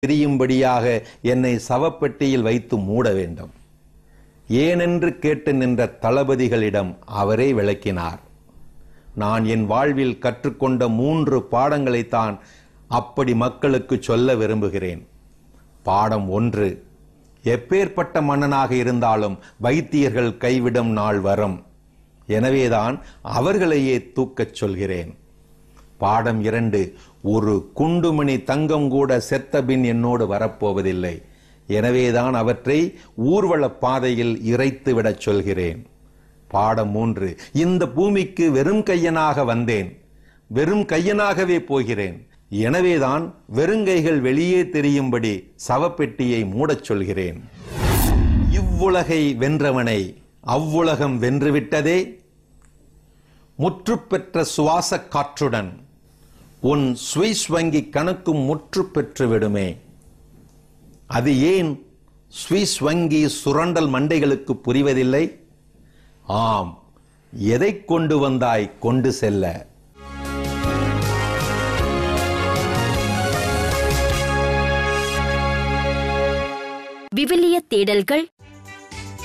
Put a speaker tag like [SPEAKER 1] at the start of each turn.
[SPEAKER 1] தெரியும்படியாக என்னை சவப்பெட்டியில் வைத்து மூட வேண்டும் ஏனென்று கேட்டு நின்ற தளபதிகளிடம் அவரே விளக்கினார் நான் என் வாழ்வில் கற்றுக்கொண்ட மூன்று பாடங்களைத்தான் அப்படி மக்களுக்கு சொல்ல விரும்புகிறேன் பாடம் ஒன்று எப்பேற்பட்ட மன்னனாக இருந்தாலும் வைத்தியர்கள் கைவிடும் நாள் வரும் எனவேதான் அவர்களையே தூக்கச் சொல்கிறேன் பாடம் இரண்டு ஒரு குண்டுமணி தங்கம் கூட செத்தபின் என்னோடு வரப்போவதில்லை எனவேதான் அவற்றை ஊர்வல பாதையில் இறைத்து விடச் சொல்கிறேன் பாடம் மூன்று இந்த பூமிக்கு வெறும் கையனாக வந்தேன் வெறும் கையனாகவே போகிறேன் எனவேதான் வெறுங்கைகள் வெளியே தெரியும்படி சவப்பெட்டியை மூடச் சொல்கிறேன் இவ்வுலகை வென்றவனை அவ்வுலகம் வென்றுவிட்டதே முற்று பெற்ற சுவாச காற்றுடன் உன் சுவிஸ் வங்கி கணக்கும் முற்று பெற்று விடுமே அது ஏன் சுவிஸ் வங்கி சுரண்டல் மண்டைகளுக்கு புரிவதில்லை ஆம் எதை கொண்டு வந்தாய் கொண்டு செல்ல
[SPEAKER 2] விவிலிய தேடல்கள்